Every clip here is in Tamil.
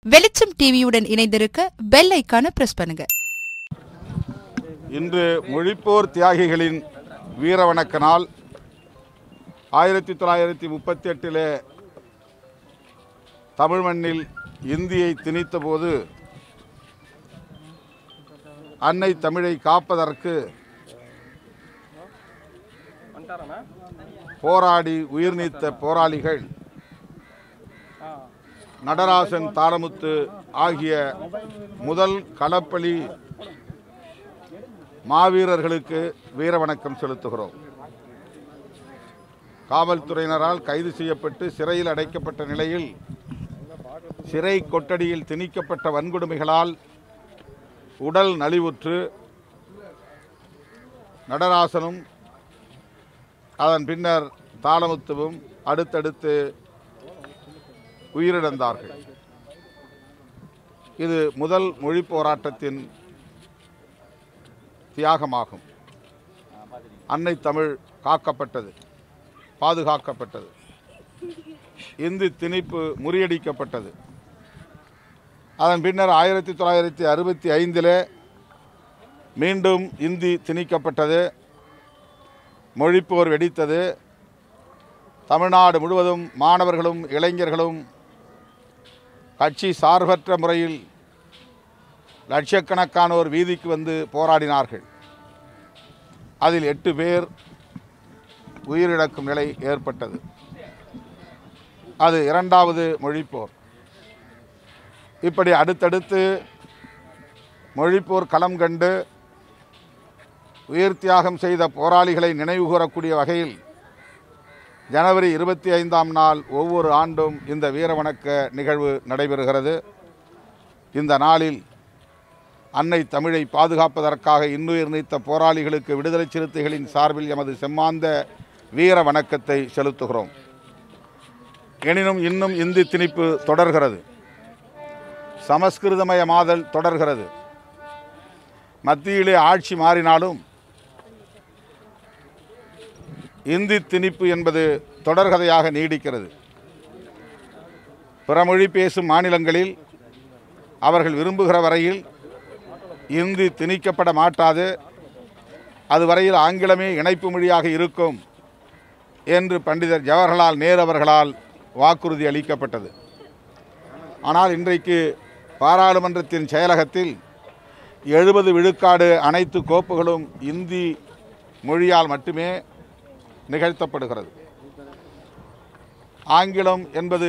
வெளிச்சம் டிவியுடன் இணைந்திருக்க பெல் ஐக்கான பிரஸ் பண்ணுங்க இன்று மொழிப்போர் தியாகிகளின் வீர வணக்க நாள் ஆயிரத்தி தொள்ளாயிரத்தி முப்பத்தி எட்டிலே தமிழ் மண்ணில் இந்தியை திணித்தபோது அன்னை தமிழை காப்பதற்கு போராடி உயிர் நீத்த போராளிகள் நடராசன் தாளமுத்து ஆகிய முதல் களப்பலி மாவீரர்களுக்கு வீர வணக்கம் செலுத்துகிறோம் காவல்துறையினரால் கைது செய்யப்பட்டு சிறையில் அடைக்கப்பட்ட நிலையில் சிறை கொட்டடியில் திணிக்கப்பட்ட வன்கொடுமைகளால் உடல் நலிவுற்று நடராசனும் அதன் பின்னர் தாளமுத்துவும் அடுத்தடுத்து உயிரிழந்தார்கள் இது முதல் மொழி போராட்டத்தின் தியாகமாகும் அன்னை தமிழ் காக்கப்பட்டது பாதுகாக்கப்பட்டது இந்தி திணிப்பு முறியடிக்கப்பட்டது அதன் பின்னர் ஆயிரத்தி தொள்ளாயிரத்தி அறுபத்தி ஐந்திலே மீண்டும் இந்தி திணிக்கப்பட்டது மொழிப்போர் வெடித்தது தமிழ்நாடு முழுவதும் மாணவர்களும் இளைஞர்களும் கட்சி சார்பற்ற முறையில் லட்சக்கணக்கானோர் வீதிக்கு வந்து போராடினார்கள் அதில் எட்டு பேர் உயிரிழக்கும் நிலை ஏற்பட்டது அது இரண்டாவது மொழிப்போர் இப்படி அடுத்தடுத்து மொழிப்போர் களம் கண்டு உயிர் தியாகம் செய்த போராளிகளை நினைவுகூரக்கூடிய வகையில் ஜனவரி இருபத்தி ஐந்தாம் நாள் ஒவ்வொரு ஆண்டும் இந்த வீர வணக்க நிகழ்வு நடைபெறுகிறது இந்த நாளில் அன்னை தமிழை பாதுகாப்பதற்காக இன்னுயிர் நீத்த போராளிகளுக்கு விடுதலை சிறுத்தைகளின் சார்பில் எமது செம்மாந்த வீர வணக்கத்தை செலுத்துகிறோம் எனினும் இன்னும் இந்தி திணிப்பு தொடர்கிறது சமஸ்கிருதமயமாதல் தொடர்கிறது மத்தியிலே ஆட்சி மாறினாலும் இந்தி திணிப்பு என்பது தொடர்கதையாக நீடிக்கிறது பிறமொழி பேசும் மாநிலங்களில் அவர்கள் விரும்புகிற வரையில் இந்தி திணிக்கப்பட மாட்டாது அதுவரையில் ஆங்கிலமே இணைப்பு மொழியாக இருக்கும் என்று பண்டிதர் ஜவஹர்லால் நேரு அவர்களால் வாக்குறுதி அளிக்கப்பட்டது ஆனால் இன்றைக்கு பாராளுமன்றத்தின் செயலகத்தில் எழுபது விழுக்காடு அனைத்து கோப்புகளும் இந்தி மொழியால் மட்டுமே நிகழ்த்தப்படுகிறது ஆங்கிலம் என்பது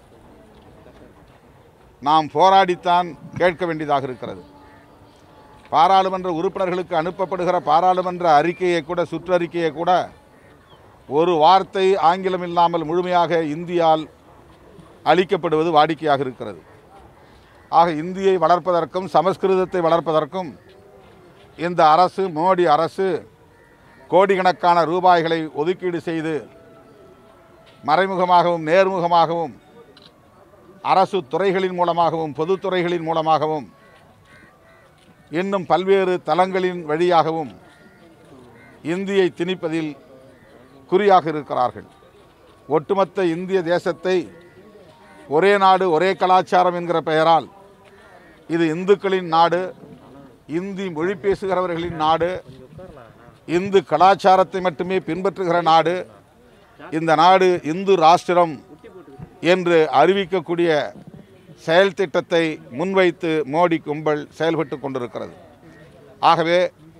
நாம் போராடித்தான் கேட்க வேண்டியதாக இருக்கிறது பாராளுமன்ற உறுப்பினர்களுக்கு அனுப்பப்படுகிற பாராளுமன்ற அறிக்கையை கூட சுற்றறிக்கையை கூட ஒரு வார்த்தை ஆங்கிலம் இல்லாமல் முழுமையாக இந்தியால் அளிக்கப்படுவது வாடிக்கையாக இருக்கிறது ஆக இந்தியை வளர்ப்பதற்கும் சமஸ்கிருதத்தை வளர்ப்பதற்கும் இந்த அரசு மோடி அரசு கோடிக்கணக்கான ரூபாய்களை ஒதுக்கீடு செய்து மறைமுகமாகவும் நேர்முகமாகவும் அரசு துறைகளின் மூலமாகவும் பொதுத்துறைகளின் மூலமாகவும் இன்னும் பல்வேறு தளங்களின் வழியாகவும் இந்தியை திணிப்பதில் குறியாக இருக்கிறார்கள் ஒட்டுமொத்த இந்திய தேசத்தை ஒரே நாடு ஒரே கலாச்சாரம் என்கிற பெயரால் இது இந்துக்களின் நாடு இந்தி மொழி பேசுகிறவர்களின் நாடு இந்து கலாச்சாரத்தை மட்டுமே பின்பற்றுகிற நாடு இந்த நாடு இந்து ராஷ்டிரம் என்று அறிவிக்கக்கூடிய செயல் திட்டத்தை முன்வைத்து மோடி கும்பல் செயல்பட்டு கொண்டிருக்கிறது ஆகவே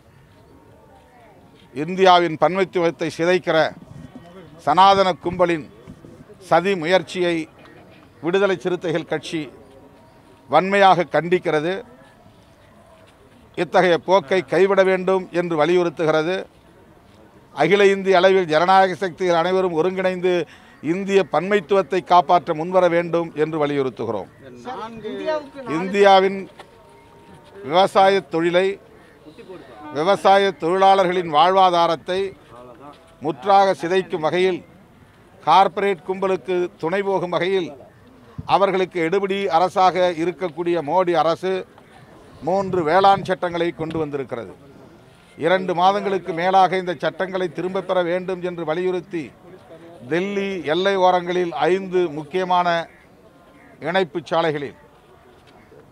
இந்தியாவின் பன்மைத்துவத்தை சிதைக்கிற சனாதன கும்பலின் சதி முயற்சியை விடுதலை சிறுத்தைகள் கட்சி வன்மையாக கண்டிக்கிறது இத்தகைய போக்கை கைவிட வேண்டும் என்று வலியுறுத்துகிறது அகில இந்திய அளவில் ஜனநாயக சக்திகள் அனைவரும் ஒருங்கிணைந்து இந்திய பன்மைத்துவத்தை காப்பாற்ற முன்வர வேண்டும் என்று வலியுறுத்துகிறோம் இந்தியாவின் விவசாய தொழிலை விவசாய தொழிலாளர்களின் வாழ்வாதாரத்தை முற்றாக சிதைக்கும் வகையில் கார்ப்பரேட் கும்பலுக்கு துணை போகும் வகையில் அவர்களுக்கு எடுபிடி அரசாக இருக்கக்கூடிய மோடி அரசு மூன்று வேளாண் சட்டங்களை கொண்டு வந்திருக்கிறது இரண்டு மாதங்களுக்கு மேலாக இந்த சட்டங்களை திரும்பப் பெற வேண்டும் என்று வலியுறுத்தி டெல்லி எல்லை ஓரங்களில் ஐந்து முக்கியமான இணைப்புச் சாலைகளில்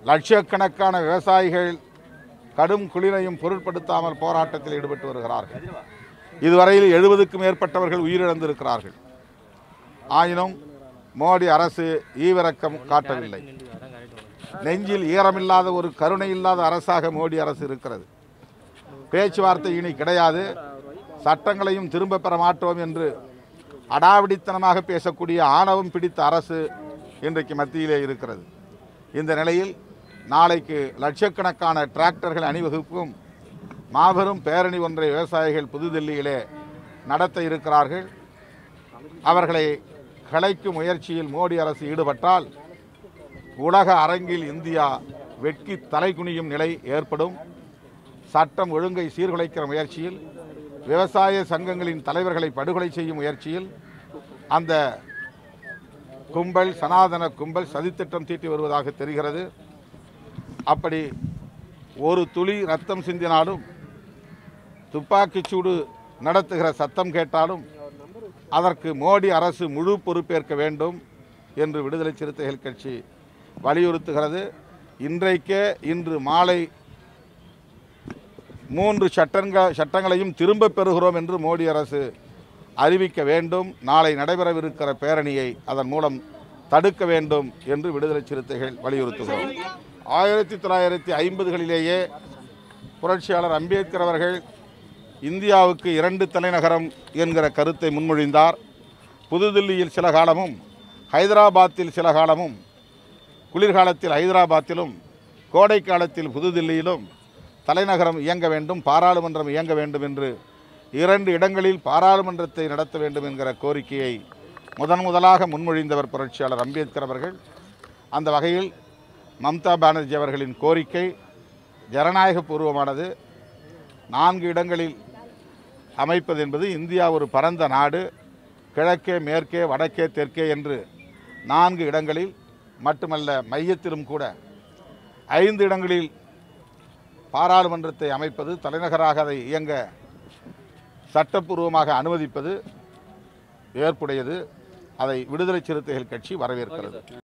லட்சக்கணக்கான விவசாயிகள் கடும் குளிரையும் பொருட்படுத்தாமல் போராட்டத்தில் ஈடுபட்டு வருகிறார்கள் இதுவரையில் எழுபதுக்கும் மேற்பட்டவர்கள் உயிரிழந்திருக்கிறார்கள் ஆயினும் மோடி அரசு ஈவிரக்கம் காட்டவில்லை நெஞ்சில் ஈரமில்லாத ஒரு கருணை இல்லாத அரசாக மோடி அரசு இருக்கிறது பேச்சுவார்த்தை இனி கிடையாது சட்டங்களையும் திரும்ப பெற மாட்டோம் என்று அடாவடித்தனமாக பேசக்கூடிய ஆணவம் பிடித்த அரசு இன்றைக்கு மத்தியிலே இருக்கிறது இந்த நிலையில் நாளைக்கு லட்சக்கணக்கான டிராக்டர்கள் அணிவகுப்பும் மாபெரும் பேரணி ஒன்றை விவசாயிகள் புதுதில்லியிலே நடத்த இருக்கிறார்கள் அவர்களை கலைக்கும் முயற்சியில் மோடி அரசு ஈடுபட்டால் உலக அரங்கில் இந்தியா வெட்கி தலைகுனியும் நிலை ஏற்படும் சட்டம் ஒழுங்கை சீர்குலைக்கிற முயற்சியில் விவசாய சங்கங்களின் தலைவர்களை படுகொலை செய்யும் முயற்சியில் அந்த கும்பல் சனாதன கும்பல் சதித்திட்டம் தீட்டி வருவதாக தெரிகிறது அப்படி ஒரு துளி ரத்தம் சிந்தினாலும் துப்பாக்கிச் சூடு நடத்துகிற சத்தம் கேட்டாலும் அதற்கு மோடி அரசு முழு பொறுப்பேற்க வேண்டும் என்று விடுதலை சிறுத்தைகள் கட்சி வலியுறுத்துகிறது இன்றைக்கே இன்று மாலை மூன்று சட்டங்கள் சட்டங்களையும் திரும்பப் பெறுகிறோம் என்று மோடி அரசு அறிவிக்க வேண்டும் நாளை நடைபெறவிருக்கிற பேரணியை அதன் மூலம் தடுக்க வேண்டும் என்று விடுதலை சிறுத்தைகள் வலியுறுத்துகிறோம் ஆயிரத்தி தொள்ளாயிரத்தி ஐம்பதுகளிலேயே புரட்சியாளர் அம்பேத்கர் அவர்கள் இந்தியாவுக்கு இரண்டு தலைநகரம் என்கிற கருத்தை முன்மொழிந்தார் புதுதில்லியில் சில காலமும் ஹைதராபாத்தில் சில காலமும் குளிர்காலத்தில் ஹைதராபாத்திலும் கோடை காலத்தில் புதுதில்லியிலும் தலைநகரம் இயங்க வேண்டும் பாராளுமன்றம் இயங்க வேண்டும் என்று இரண்டு இடங்களில் பாராளுமன்றத்தை நடத்த வேண்டும் என்கிற கோரிக்கையை முதன் முதலாக முன்மொழிந்தவர் புரட்சியாளர் அம்பேத்கர் அவர்கள் அந்த வகையில் மம்தா பானர்ஜி அவர்களின் கோரிக்கை ஜனநாயக பூர்வமானது நான்கு இடங்களில் அமைப்பது என்பது இந்தியா ஒரு பரந்த நாடு கிழக்கே மேற்கே வடக்கே தெற்கே என்று நான்கு இடங்களில் மட்டுமல்ல மையத்திலும் கூட ஐந்து இடங்களில் பாராளுமன்றத்தை அமைப்பது தலைநகராக அதை இயங்க சட்டப்பூர்வமாக அனுமதிப்பது ஏற்புடையது அதை விடுதலை சிறுத்தைகள் கட்சி வரவேற்கிறது